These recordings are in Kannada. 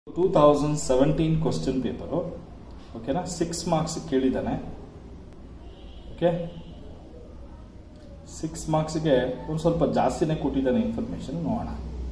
two thousand seventeen question paper ಓಕೆನಾ ಸಿಕ್ಸ್ ಮಾರ್ಕ್ಸ್ ಕೇಳಿದ್ದಾನೆ ಓಕೆ ಸಿಕ್ಸ್ ಮಾರ್ಕ್ಸ್ಗೆ ಒಂದು ಸ್ವಲ್ಪ ಜಾಸ್ತಿನೇ ಕೊಟ್ಟಿದ್ದಾನೆ ಇನ್ಫಾರ್ಮೇಶನ್ ನೋಡೋಣ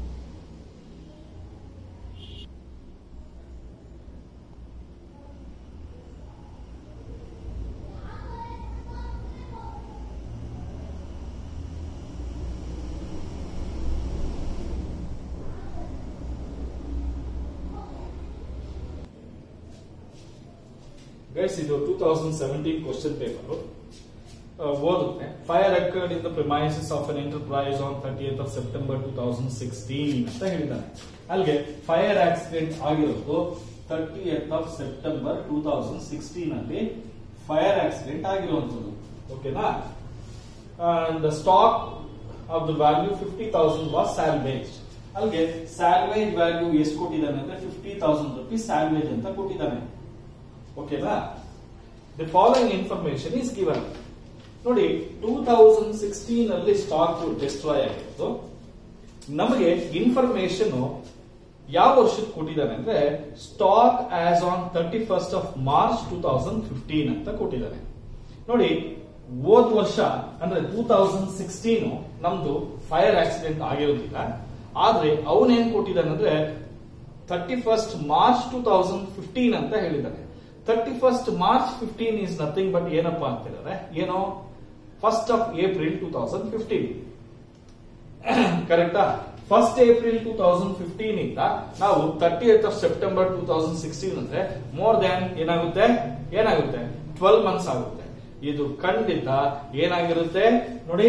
ಗೈಸ್ ಇದು two thousand seventeen question paper ಓದುತ್ತೆ fire occurred in the premises of an enterprise on thirty of September two thousand sixteen ಅಂತ ಹೇಳಿದ್ದಾನೆ ಅಲ್ಲಿಗೆ ಫೈರ್ ಆಕ್ಸಿಡೆಂಟ್ ಆಗಿರೋದು thirty of September two thousand sixteen ಅಲ್ಲಿ ಫೈರ್ ಆಕ್ಸಿಡೆಂಟ್ ಆಗಿರುವಂತದ್ದು ಓಕೆನಾ the stock of the value fifty thousand was salvage ಅಲ್ಲಿಗೆ ಸ್ಯಾಲ್ವೇಜ್ ವ್ಯಾಲ್ಯೂ ಎಷ್ಟು ಕೊಟ್ಟಿದ್ದಾನೆ ಅಂದ್ರೆ ಫಿಫ್ಟಿ ತೌಸಂಡ್ ರುಪೀಸ್ ಸ್ಯಾಲ್ವೇಜ್ ಅಂತ ಕೊಟ್ಟಿದ್ದಾನೆ ಓಕೆನಾ the following information is given ನೋಡಿ ಟೂ ತೌಸಂಡ್ ಸಿಕ್ಸ್ಟೀನ್ ಅಲ್ಲಿ ಸ್ಟಾಕ್ ಡಿಸ್ಟ್ರಾಯ್ ಆಗಿತ್ತು ನಮಗೆ ಇನ್ಫಾರ್ಮೇಶನ್ ಯಾವ ವರ್ಷದ ಕೊಟ್ಟಿದ್ದಾನೆ ಅಂದ್ರೆ stock as on thirty first of March two thousand fifteen ಅಂತ ಕೊಟ್ಟಿದ್ದಾನೆ ನೋಡಿ ಹೋದ್ ವರ್ಷ ಅಂದ್ರೆ ಟೂ ತೌಸಂಡ್ ಸಿಕ್ಸ್ಟೀನ್ ನಮ್ದು ಫೈರ್ ಆಕ್ಸಿಡೆಂಟ್ ಆಗಿರೋದಿಲ್ಲ ಆದ್ರೆ ಅವನೇನ್ ಕೊಟ್ಟಿದ್ದಾನೆ ಅಂದ್ರೆ thirty first March two thousand fifteen ಅಂತ ಹೇಳಿದ್ದಾನೆ thirty first March fifteen is nothing but ಏನಪ್ಪಾ ಅಂತ ಹೇಳಿದ್ರೆ ಏನೋ first of April two thousand fifteen ಕರೆಕ್ಟಾ first April two thousand fifteen ಇಂದ ನಾವು thirty eighth of September two thousand sixteen ಅಂದ್ರೆ ಮೋರ್ ದ್ಯಾನ್ ಏನಾಗುತ್ತೆ ಏನಾಗುತ್ತೆ ಟ್ವೆಲ್ ಮಂತ್ಸ್ ಆಗುತ್ತೆ ಇದು ಖಂಡಿತ ಏನಾಗಿರುತ್ತೆ ನೋಡಿ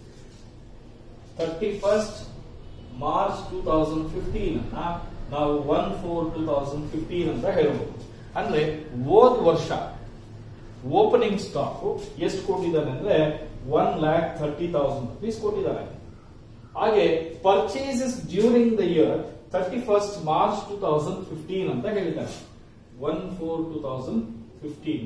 thirty first March two thousand fifteen ಅನ್ನ ನಾವು one four two thousand fifteen ಅಂತ ಹೇಳ್ಬೋದು ಅಂದ್ರೆ ಹೋದ್ ವರ್ಷ ಓಪನಿಂಗ್ ಸ್ಟಾಕ್ ಎಷ್ಟು ಕೊಟ್ಟಿದ್ದಾನೆ ಅಂದ್ರೆ one lakh thirty thousand rupees ಕೊಟ್ಟಿದ್ದಾನೆ ಹಾಗೆ purchases during the year thirty first March two thousand fifteen ಅಂತ ಹೇಳಿದ್ದಾನೆ one four two thousand fifteen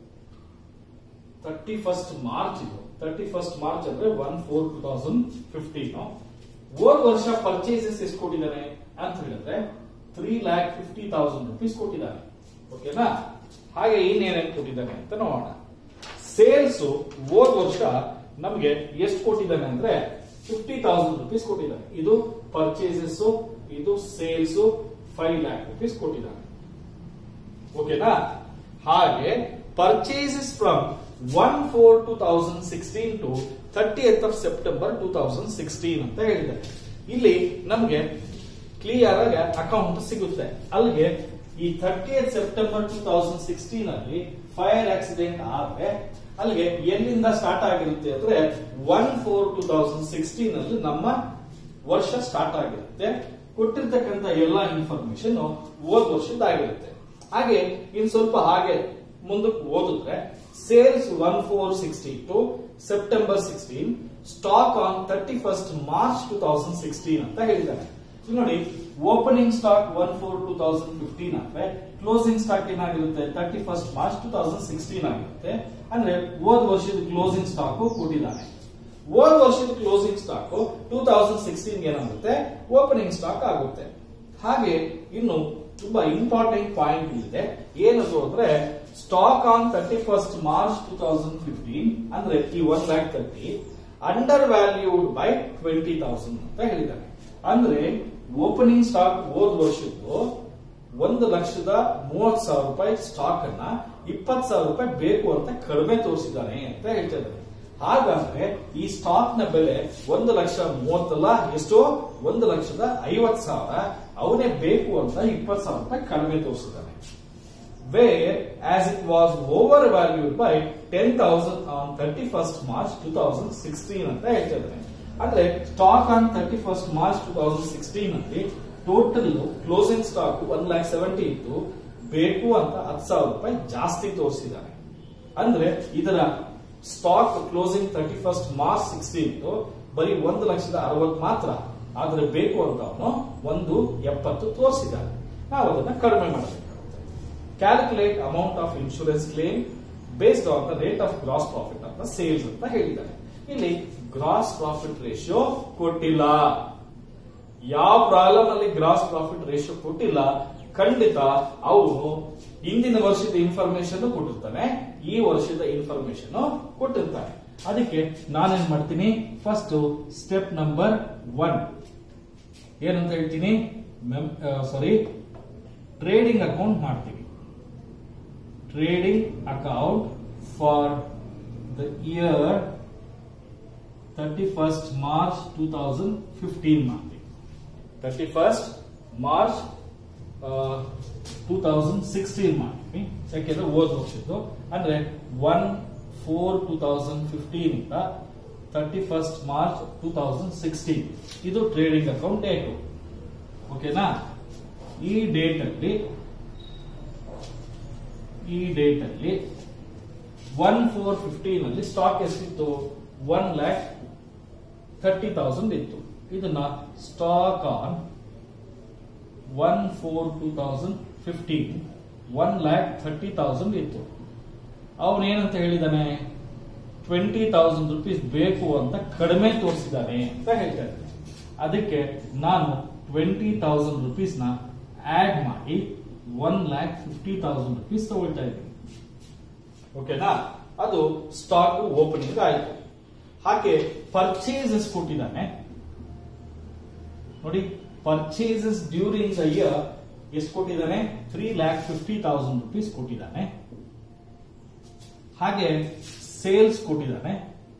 thirty first March ಇದು ತರ್ಟಿ ಫಸ್ಟ್ ಮಾರ್ಚ್ ಅಂದ್ರೆ one four two thousand fifteen ಹೋದ್ ವರ್ಷ ಪರ್ಚೇಸಸ್ ಎಷ್ಟು ಕೊಟ್ಟಿದ್ದಾನೆ ಅಂತ ಹೇಳಿದ್ರೆ three lakh fifty thousand rupees ಕೊಟ್ಟಿದ್ದಾನೆ ಓಕೆನಾ ಹಾಗೆ ಇನ್ನೇನೇನು ಕೊಟ್ಟಿದ್ದಾನೆ ಅಂತ ನೋಡೋಣ ಸೇಲ್ಸ್ ಹೋದ್ ವರ್ಷ ನಮಗೆ ಎಷ್ಟು ಕೊಟ್ಟಿದ್ದಾನೆ ಅಂದ್ರೆ ಫಿಫ್ಟಿ ತೌಸಂಡ್ ರುಪೀಸ್ ಕೊಟ್ಟಿದ್ದಾನೆ ಇದು ಪರ್ಚೇಸಸ್ ಇದು ಸೇಲ್ಸ್ ಫೈವ್ ಲ್ಯಾಕ್ ರುಪೀಸ್ ಕೊಟ್ಟಿದ್ದಾನೆ ಓಕೆನಾ ಹಾಗೆ purchases from one four two thousand sixteen to thirty of September two thousand sixteen ಅಂತ ಹೇಳಿದ್ದಾರೆ ಇಲ್ಲಿ ನಮಗೆ ಕ್ಲಿಯರ್ ಆಗಿ ಅಕೌಂಟ್ ಸಿಗುತ್ತೆ ಅಲ್ಲಿಗೆ ಈ thirty September two thousand sixteen ಅಲ್ಲಿ ಫೈರ್ ಆಕ್ಸಿಡೆಂಟ್ ಆದ್ರೆ ಅಲ್ಲಿಗೆ ಎಲ್ಲಿಂದ ಸ್ಟಾರ್ಟ್ ಆಗಿರುತ್ತೆ ಅಂದ್ರೆ one four two thousand sixteen ಅಲ್ಲಿ ನಮ್ಮ ವರ್ಷ ಸ್ಟಾರ್ಟ್ ಆಗಿರುತ್ತೆ ಕೊಟ್ಟಿರ್ತಕ್ಕಂಥ ಎಲ್ಲಾ ಇನ್ಫಾರ್ಮೇಶನ್ ಹೋದ್ ವರ್ಷದಾಗಿರುತ್ತೆ ಹಾಗೆ ಇನ್ ಸ್ವಲ್ಪ ಹಾಗೆ ಮುಂದಕ್ಕೆ ಓದಿದ್ರೆ sales one four sixty to September sixteen stock on thirty first March two thousand sixteen ಅಂತ ಹೇಳಿದ್ದಾರೆ ನೋಡಿ opening stock one four two thousand fifteen ಅಂದ್ರೆ ಕ್ಲೋಸಿಂಗ್ ಸ್ಟಾಕ್ ಏನಾಗಿರುತ್ತೆ thirty first March two thousand sixteen ಆಗಿರುತ್ತೆ ಅಂದ್ರೆ ಹೋದ್ ವರ್ಷದ ಕ್ಲೋಸಿಂಗ್ ಸ್ಟಾಕ್ ಕೊಟ್ಟಿದ್ದಾನೆ ಹೋದ್ ವರ್ಷದ closing stock two thousand sixteen ಏನಾಗುತ್ತೆ ಓಪನಿಂಗ್ ಸ್ಟಾಕ್ ಆಗುತ್ತೆ ಹಾಗೆ ಇನ್ನು ತುಂಬಾ ಇಂಪಾರ್ಟೆಂಟ್ ಪಾಯಿಂಟ್ ಇದೆ ಏನದು ಅಂದ್ರೆ stock on thirty first March two thousand fifteen ಅಂದ್ರೆ ಈ one lakh thirty under valued by twenty thousand ಅಂತ ಹೇಳಿದ್ದಾರೆ ಅಂದ್ರೆ ಓಪನಿಂಗ್ ಸ್ಟಾಕ್ ಹೋದ್ ವರ್ಷದ್ದು ಒಂದು ಲಕ್ಷದ ಮೂವತ್ ಸಾವಿರ ರೂಪಾಯಿ ಸ್ಟಾಕ್ ಅನ್ನ ಇಪ್ಪತ್ ಸಾವಿರ ರೂಪಾಯಿ ಬೇಕು ಅಂತ ಕಡಿಮೆ ತೋರಿಸಿದ್ದಾನೆ ಅಂತ ಹೇಳ್ತಿದ್ದಾರೆ ಹಾಗಾದ್ರೆ ಈ ಸ್ಟಾಕ್ ನ ಬೆಲೆ ಒಂದು ಲಕ್ಷ ಮೂವತ್ತಲ್ಲ ಎಷ್ಟೋ ಒಂದು ಲಕ್ಷದ ಐವತ್ ಸಾವಿರ ಅವನೇ ಬೇಕು ಅಂತ ಇಪ್ಪತ್ ಸಾವಿರ ರೂಪಾಯಿ ಕಡಿಮೆ ತೋರಿಸಿದ್ದಾನೆ where as it was over valued by ten thousand on thirty first March two thousand sixteen ಅಂತ ಹೇಳ್ತಿದ್ದಾರೆ ಅಂದ್ರೆ stock on thirty first March two thousand sixteen ಅಲ್ಲಿ total closing stock one lakh seventy ಇತ್ತು ಬೇಕು ಅಂತ ಹತ್ತು ಸಾವಿರ ರೂಪಾಯಿ ಜಾಸ್ತಿ ತೋರಿಸಿದ್ದಾನೆ ಅಂದ್ರೆ ಇದರ stock closing thirty first March sixteen ಬರೀ ಒಂದು ಲಕ್ಷದ ಅರವತ್ ಮಾತ್ರ ಆದ್ರೆ ಬೇಕು ಅಂತ ಅವನು ಒಂದು ಎಪ್ಪತ್ತು ತೋರಿಸಿದ್ದಾನೆ ನಾವು ಅದನ್ನ ಕಡಿಮೆ ಮಾಡಬೇಕಾಗುತ್ತೆ calculate amount of insurance claim based on the rate of gross profit of the sales ಅಂತ ಹೇಳಿದ್ದಾರೆ ಇಲ್ಲಿ ಗ್ರಾಸ್ ಪ್ರಾಫಿಟ್ ರೇಷಿಯೋ ಕೊಟ್ಟಿಲ್ಲ ಯಾವ ಪ್ರಾಬ್ಲಮ್ ಅಲ್ಲಿ ಗ್ರಾಸ್ ಪ್ರಾಫಿಟ್ ರೇಷಿಯೋ ಕೊಟ್ಟಿಲ್ಲ ಖಂಡಿತ ಅವನು ಹಿಂದಿನ ವರ್ಷದ ಇನ್ಫಾರ್ಮೇಶನ್ ಕೊಟ್ಟಿರ್ತಾನೆ ಈ ವರ್ಷದ ಇನ್ಫಾರ್ಮೇಶನ್ ಕೊಟ್ಟಿರ್ತಾನೆ ಅದಕ್ಕೆ ನಾನೇನ್ ಮಾಡ್ತೀನಿ ಫಸ್ಟ್ ಸ್ಟೆಪ್ ನಂಬರ್ ಒನ್ ಏನಂತ ಹೇಳ್ತೀನಿ ಸಾರಿ ಟ್ರೇಡಿಂಗ್ ಅಕೌಂಟ್ ಮಾಡ್ತೀವಿ trading account for the year thirty first March two thousand fifteen ಮಾಡ್ತೀವಿ thirty first March two thousand sixteen ಮಾಡ್ತೀವಿ ಯಾಕೆಂದ್ರೆ ಹೋದ ವರ್ಷದ್ದು ಅಂದ್ರೆ one four two thousand fifteen ಇಂದ thirty first March two thousand sixteen ಇದು ಟ್ರೇಡಿಂಗ್ ಅಕೌಂಟ್ ಡೇಟು ಓಕೆನಾ ಈ ಡೇಟ್ ಅಲ್ಲಿ ಈ ಡೇಟ್ ಅಲ್ಲಿ ಒನ್ ಫೋರ್ ಫಿಫ್ಟೀನ್ ಅಲ್ಲಿ ಸ್ಟಾಕ್ ಎಷ್ಟಿತ್ತು ಒನ್ ಲ್ಯಾಕ್ ಥರ್ಟಿ ತೌಸಂಡ್ ಇತ್ತು ಇದನ್ನ stock on one four two thousand fifteen one lakh thirty thousand ಇತ್ತು ಅವನು ಏನಂತ ಹೇಳಿದಾನೆ ಟ್ವೆಂಟಿ ತೌಸಂಡ್ ರುಪೀಸ್ ಬೇಕು ಅಂತ ಕಡಿಮೆ ತೋರಿಸಿದ್ದಾನೆ ಅಂತ ಹೇಳ್ತಾ ಇದ್ದಾನೆ ಅದಕ್ಕೆ ನಾನು ಟ್ವೆಂಟಿ ತೌಸಂಡ್ ರುಪೀಸ್ ನ ಆಡ್ ಮಾಡಿ one lakh fifty thousand rupees ತಗೊಳ್ತಾ ಇದ್ದೀನಿ ಓಕೆನಾ ಅದು ಸ್ಟಾಕ್ ಓಪನಿಂಗ್ ಆಯ್ತು ಹಾಗೆ ಪರ್ಚೇಸಸ್ ಕೊಟ್ಟಿದ್ದಾನೆ ನೋಡಿ ಪರ್ಚೇಸಸ್ ಡ್ಯೂರಿಂಗ್ ದ ಇಯರ್ ಎಷ್ಟು ಕೊಟ್ಟಿದ್ದಾನೆ three lakh fifty thousand rupees ಕೊಟ್ಟಿದ್ದಾನೆ ಹಾಗೆ ಸೇಲ್ಸ್ ಕೊಟ್ಟಿದ್ದಾನೆ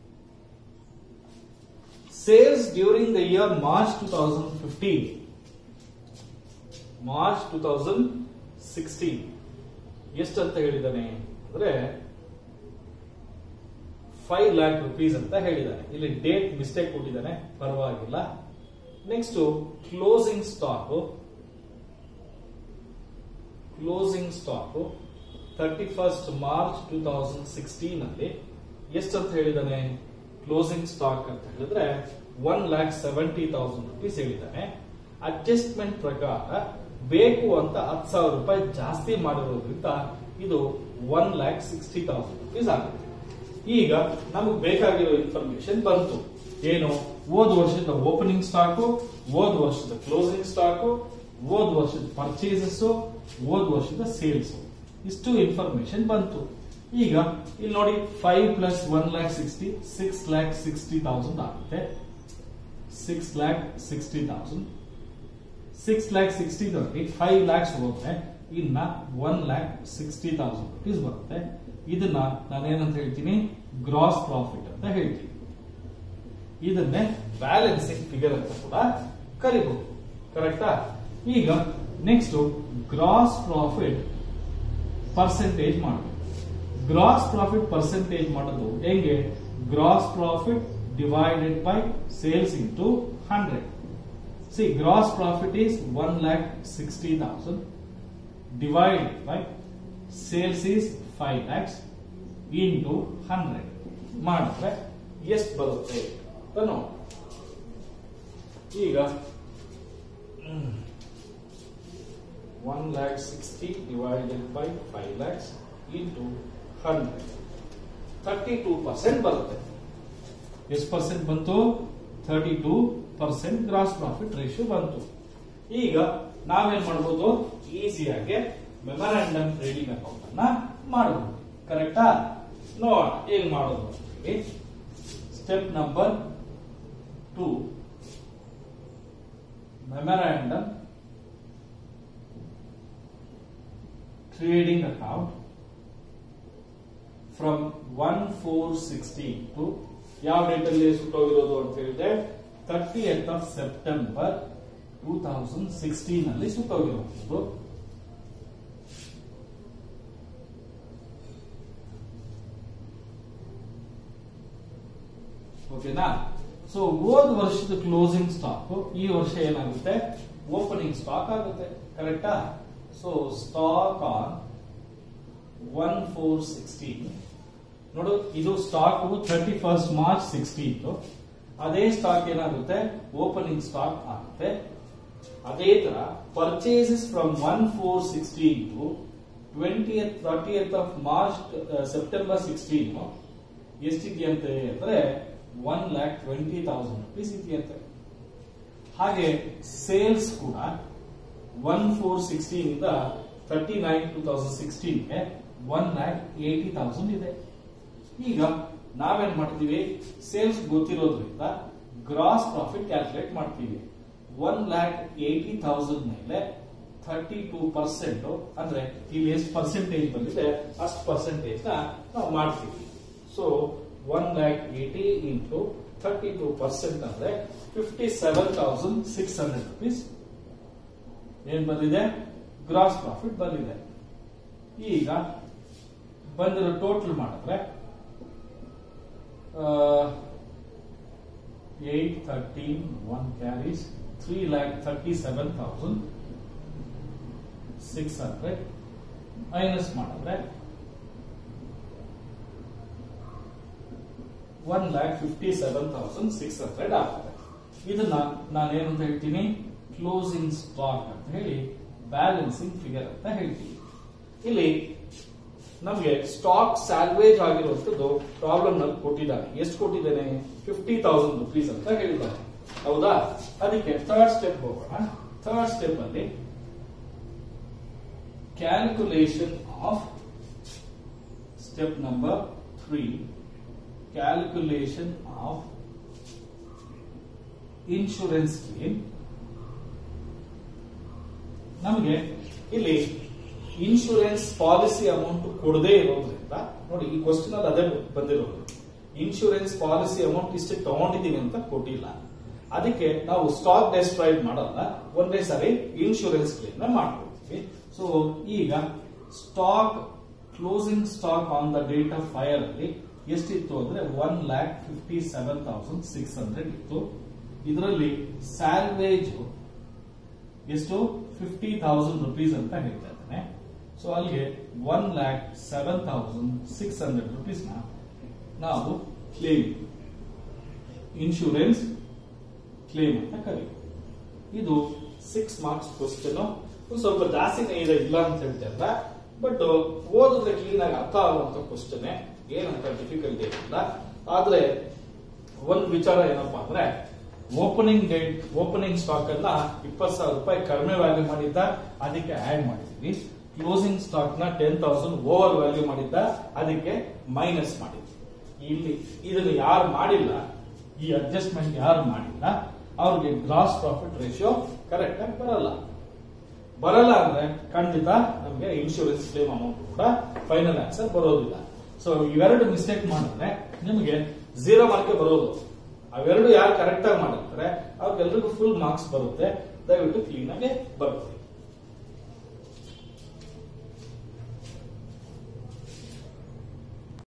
sales during the year March two thousand fifteen March two thousand sixteen ಎಷ್ಟಂತ ಹೇಳಿದ್ದಾನೆ ಅಂದ್ರೆ ಫೈವ್ ಲ್ಯಾಕ್ ರುಪೀಸ್ ಅಂತ ಹೇಳಿದ್ದಾನೆ ಇಲ್ಲಿ ಡೇಟ್ ಮಿಸ್ಟೇಕ್ ಕೊಟ್ಟಿದ್ದಾನೆ ಪರವಾಗಿಲ್ಲ next closing stock closing stock thirty first March two thousand sixteen ಅಲ್ಲಿ ಎಷ್ಟಂತ ಹೇಳಿದಾನೆ ಕ್ಲೋಸಿಂಗ್ ಸ್ಟಾಕ್ ಅಂತ ಹೇಳಿದ್ರೆ one lakh seventy thousand rupees ಹೇಳಿದ್ದಾನೆ ಅಡ್ಜಸ್ಟ್ಮೆಂಟ್ ಪ್ರಕಾರ ಬೇಕು ಅಂತ ಹತ್ತು ಸಾವಿರ ರೂಪಾಯಿ ಜಾಸ್ತಿ ಮಾಡಿರೋದ್ರಿಂದ ಇದು one lakh sixty thousand rupees ಆಗುತ್ತೆ ಈಗ ನಮಗೆ ಬೇಕಾಗಿರೋ ಇನ್ಫಾರ್ಮೇಶನ್ ಬಂತು ಏನು ಹೋದ ವರ್ಷದ ಓಪನಿಂಗ್ ಸ್ಟಾಕು ಹೋದ ವರ್ಷದ ಕ್ಲೋಸಿಂಗ್ ಸ್ಟಾಕು ಹೋದ ವರ್ಷದ ಪರ್ಚೇಸಸ್ ಹೋದ ವರ್ಷದ ಸೇಲ್ಸ್ ಇಷ್ಟು ಇನ್ಫಾರ್ಮೇಶನ್ ಬಂತು ಈಗ ಇಲ್ಲಿ ನೋಡಿ five plus one lakh sixty six lakh sixty thousand ಆಗುತ್ತೆ six lakh sixty thousand six lakh sixty thirty five lakhs ಹೋಗುತ್ತೆ ಇನ್ನ one lakh sixty thousand rupees ಬರುತ್ತೆ ಇದನ್ನ ನಾನೇನಂತ ಹೇಳ್ತೀನಿ ಗ್ರಾಸ್ ಪ್ರಾಫಿಟ್ ಅಂತ ಹೇಳ್ತೀನಿ ಇದನ್ನೇ ಬ್ಯಾಲೆನ್ಸಿಂಗ್ ಫಿಗರ್ ಅಂತ ಕೂಡ ಕರಿಬಹುದು ಕರೆಕ್ಟಾ ಈಗ ನೆಕ್ಸ್ಟ್ ಗ್ರಾಸ್ ಪ್ರಾಫಿಟ್ ಪರ್ಸೆಂಟೇಜ್ ಮಾಡಬೇಕು ಗ್ರಾಸ್ ಪ್ರಾಫಿಟ್ ಪರ್ಸೆಂಟೇಜ್ ಮಾಡೋದು ಹೆಂಗೆ gross profit divided by sales into hundred see gross profit is one lakh sixty thousand divided by sales is five lakhs into hundred ಮಾಡಿದ್ರೆ ಎಷ್ಟು ಬರುತ್ತೆ ಅಂತ ನೋಡಿ ಈಗ one lakh sixty divided by five lakhs into hundred thirty two percent ಬರುತ್ತೆ ಎಷ್ಟು ಪರ್ಸೆಂಟ್ ಬಂತು thirty two percent gross profit ratio ಬಂತು ಈಗ ನಾವೇನ್ ಮಾಡ್ಬೋದು ಈಸಿಯಾಗಿ ಮೆಮೊರಾಂಡಮ್ ಟ್ರೇಡಿಂಗ್ ಅಕೌಂಟ್ ಅನ್ನ ಮಾಡಬಹುದು ಕರೆಕ್ಟಾ ನೋಡ ಹೇಗ್ ಮಾಡೋದು step number two memorandum trading account from one four sixty to ಯಾವ ಡೇಟ್ ಅಲ್ಲಿ ಸುಟ್ಟೋಗಿರೋದು ಅಂತ ಹೇಳಿದ್ರೆ thirty eighth of September two thousand sixteen ಅಲ್ಲಿ ಸುಟ್ಟೋಗಿರೋದು ಓಕೆನಾ ಸೊ ಹೋದ ವರ್ಷದ ಕ್ಲೋಸಿಂಗ್ ಸ್ಟಾಕ್ ಈ ವರ್ಷ ಏನಾಗುತ್ತೆ ಓಪನಿಂಗ್ ಸ್ಟಾಕ್ ಆಗುತ್ತೆ ಕರೆಕ್ಟಾ so stock on one four sixteen ನೋಡು ಇದು stock thirty first March sixteen ಅದೇ ಸ್ಟಾಕ್ ಏನಾಗುತ್ತೆ ಓಪನಿಂಗ್ ಸ್ಟಾಕ್ ಆಗುತ್ತೆ ಅದೇ ತರ purchases from one four sixteen to twenty thirtieth of March September sixteen ಎಷ್ಟಿದೆಯಂತೆ ಅಂದ್ರೆ one lakh twenty thousand rupees ಇದೆಯಂತೆ ಹಾಗೆ ಸೇಲ್ಸ್ ಕೂಡ ಒನ್ ಫೋರ್ ಸಿಕ್ಸ್ಟೀನ್ ಇಂದ ತರ್ಟಿ ನೈನ್ ಟೂ ತೌಸಂಡ್ ಸಿಕ್ಸ್ಟೀನ್ಗೆ ಒನ್ ಲ್ಯಾಕ್ ಏಟಿ ತೌಸಂಡ್ ಇದೆ ಈಗ ನಾವೇನ್ ಮಾಡ್ತೀವಿ ಸೇಲ್ಸ್ ಗೊತ್ತಿರೋದ್ರಿಂದ ಗ್ರಾಸ್ ಪ್ರಾಫಿಟ್ ಕ್ಯಾಲ್ಕುಲೇಟ್ ಮಾಡ್ತೀವಿ ಒನ್ ಲ್ಯಾಕ್ ಏಟಿ ತೌಸಂಡ್ ಮೇಲೆ ಥರ್ಟಿ ಟೂ ಪರ್ಸೆಂಟ್ ಅಂದ್ರೆ ಇಲ್ಲಿ ಎಷ್ಟು ಪರ್ಸೆಂಟೇಜ್ ಬಂದಿದೆ ಅಷ್ಟು ಪರ್ಸೆಂಟೇಜ್ ನ ನಾವು ಮಾಡ್ತೀವಿ so one lakh eighty into thirty two percent ಅಂದ್ರೆ fifty seven thousand six hundred rupees ಏನ್ ಬಂದಿದೆ ಗ್ರಾಸ್ ಪ್ರಾಫಿಟ್ ಬಂದಿದೆ ಈಗ ಬಂದಿರೋ ಟೋಟಲ್ ಮಾಡಿದ್ರೆ eight thirteen one carries three lakh thirty seven thousand six hundred minus ಮಾಡಿದ್ರೆ one lakh fifty seven thousand six hundred ಆಗುತ್ತೆ ಇದನ್ನ ನಾನೇನಂತ ಹೇಳ್ತೀನಿ ಕ್ಲೋಸಿಂಗ್ ಸ್ಟಾಕ್ ಅಂತ ಹೇಳಿ ಬ್ಯಾಲೆನ್ಸಿಂಗ್ ಫಿಗರ್ ಅಂತ ಹೇಳ್ತೀನಿ ಇಲ್ಲಿ ನಮಗೆ ಸ್ಟಾಕ್ ಸ್ಯಾಲ್ವೇಜ್ ಆಗಿರುವಂತದ್ದು ಪ್ರಾಬ್ಲಮ್ ನಲ್ಲಿ ಕೊಟ್ಟಿದ್ದಾನೆ ಎಷ್ಟು ಕೊಟ್ಟಿದ್ದಾನೆ ಫಿಫ್ಟಿ ತೌಸಂಡ್ ರುಪೀಸ್ ಅಂತ ಹೇಳಿದ್ದಾನೆ ಹೌದಾ ಅದಕ್ಕೆ ಥರ್ಡ್ ಸ್ಟೆಪ್ ಹೋಗೋಣ ಥರ್ಡ್ ಸ್ಟೆಪ್ ಅಲ್ಲಿ calculation of step number three calculation of insurance claim ನಮಗೆ ಇಲ್ಲಿ ಇನ್ಶೂರೆನ್ಸ್ ಪಾಲಿಸಿ ಅಮೌಂಟ್ ಕೊಡದೇ ಇರೋದ್ರಿಂದ ನೋಡಿ ಈ ಕ್ವಶನ್ ಅಲ್ಲಿ ಅದೇ ಬಂದಿರೋದು ಇನ್ಶೂರೆನ್ಸ್ ಪಾಲಿಸಿ ಅಮೌಂಟ್ ಇಷ್ಟು ತಗೊಂಡಿದ್ದೀನಿ ಅಂತ ಕೊಟ್ಟಿಲ್ಲ ಅದಕ್ಕೆ ನಾವು ಸ್ಟಾಕ್ ಡೆಸ್ಟ್ರಾಯ್ಡ್ ಮಾಡಲ್ಲ ಒಂದೇ ಸಾರಿ ಇನ್ಶೂರೆನ್ಸ್ ಕ್ಲೇಮ್ ನ ಮಾಡ್ಕೊಡ್ತೀವಿ ಸೊ ಈಗ stock closing stock on the date of fire ಅಲ್ಲಿ ಎಷ್ಟಿತ್ತು ಅಂದ್ರೆ one lakh fifty seven thousand six hundred ಇತ್ತು ಇದರಲ್ಲಿ ಸ್ಯಾಲ್ವೇಜ್ ಎಷ್ಟು ಫಿಫ್ಟಿ ತೌಸಂಡ್ ರುಪೀಸ್ ಅಂತ ಹೇಳ್ತಾ ಇದ್ದಾನೆ ಸೊ ಅಲ್ಲಿಗೆ one lakh seven thousand six hundred rupees ನ ನಾವು ಕ್ಲೇಮ್ ಇನ್ಶೂರೆನ್ಸ್ ಕ್ಲೇಮ್ ಅಂತ ಕರೀತೀವಿ ಇದು ಸಿಕ್ಸ್ ಮಾರ್ಕ್ಸ್ ಕ್ವಶನ್ ಸ್ವಲ್ಪ ಜಾಸ್ತಿನೇ ಇದೆ ಇಲ್ಲ ಅಂತ ಹೇಳ್ತಾ ಬಟ್ ಓದಿದ್ರೆ ಕ್ಲೀನ್ ಆಗಿ ಅರ್ಥ ಆಗುವಂತ ಕ್ವಶನ್ ಏನಂತ ಡಿಫಿಕಲ್ಟಿ ಇಲ್ಲ ಆದ್ರೆ ಒಂದ್ ವಿಚಾರ ಏನಪ್ಪಾ ಅಂದ್ರೆ ಓಪನಿಂಗ್ ಡೇಟ್ ಓಪನಿಂಗ್ ಸ್ಟಾಕ್ ಅನ್ನ ಇಪ್ಪತ್ತು ಸಾವಿರ ರೂಪಾಯಿ ಕಡಿಮೆ ವ್ಯಾಲ್ಯೂ ಮಾಡಿದ್ದ ಅದಕ್ಕೆ ಆಡ್ ಮಾಡಿದ್ವಿ ಕ್ಲೋಸಿಂಗ್ ಸ್ಟಾಕ್ ನ ಟೆನ್ ತೌಸಂಡ್ ಓವರ್ ವ್ಯಾಲ್ಯೂ ಮಾಡಿದ್ದ ಅದಕ್ಕೆ ಮೈನಸ್ ಮಾಡಿದ್ವಿ ಇಲ್ಲಿ ಇದನ್ನು ಯಾರು ಮಾಡಿಲ್ಲ ಈ ಅಡ್ಜಸ್ಟ್ಮೆಂಟ್ ಯಾರು ಮಾಡಿಲ್ಲ ಅವ್ರಿಗೆ ಗ್ರಾಸ್ ಪ್ರಾಫಿಟ್ ರೇಷಿಯೋ ಕರೆಕ್ಟ್ ಆಗಿ ಬರಲ್ಲ ಬರಲ್ಲ ಅಂದ್ರೆ ಖಂಡಿತ ನಮಗೆ ಇನ್ಶೂರೆನ್ಸ್ ಕ್ಲೇಮ್ ಅಮೌಂಟ್ ಕೂಡ ಫೈನಲ್ ಆನ್ಸರ್ ಬರೋದಿಲ್ಲ ಸೊ ಇವೆರಡು ಮಿಸ್ಟೇಕ್ ಮಾಡಿದ್ರೆ ನಿಮಗೆ ಝೀರೋ ಮಾರ್ಕ್ ಬರೋದು ಅವೆರಡು ಯಾರು ಕರೆಕ್ಟ್ ಆಗಿ ಮಾಡಿರ್ತಾರೆ ಅವ್ರಿಗೆಲ್ರಿಗೂ ಫುಲ್ ಮಾರ್ಕ್ಸ್ ಬರುತ್ತೆ ದಯವಿಟ್ಟು ಕ್ಲೀನ್ ಆಗಿ ಬರುತ್ತೆ